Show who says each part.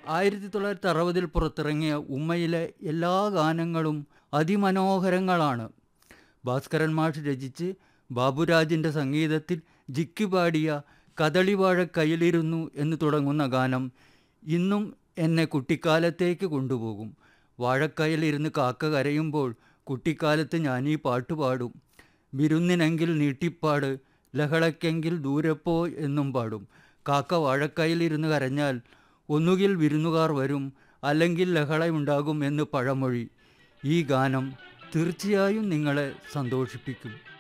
Speaker 1: ആയിരത്തി തൊള്ളായിരത്തി അറുപതിൽ പുറത്തിറങ്ങിയ ഉമ്മയിലെ എല്ലാ ഗാനങ്ങളും അതിമനോഹരങ്ങളാണ് ഭാസ്കരൻ മാഷ് രചിച്ച് ബാബുരാജിൻ്റെ സംഗീതത്തിൽ ജിക്കി പാടിയ കദളിവാഴ കയ്യിലിരുന്നു എന്ന് തുടങ്ങുന്ന ഗാനം ഇന്നും എന്നെ കുട്ടിക്കാലത്തേക്ക് കൊണ്ടുപോകും വാഴക്കയ്യിലിരുന്ന് കാക്ക കരയുമ്പോൾ കുട്ടിക്കാലത്ത് ഞാൻ ഈ പാട്ട് പാടും വിരുന്നിനെങ്കിൽ നീട്ടിപ്പാട് ലഹളയ്ക്കെങ്കിൽ ദൂരെപ്പോ എന്നും പാടും കാക്ക വാഴക്കയ്യിലിരുന്ന് കരഞ്ഞാൽ ഒന്നുകിൽ വിരുന്നുകാർ വരും അല്ലെങ്കിൽ ലഹളയുണ്ടാകും എന്ന് പഴമൊഴി ഈ ഗാനം തീർച്ചയായും നിങ്ങളെ സന്തോഷിപ്പിക്കും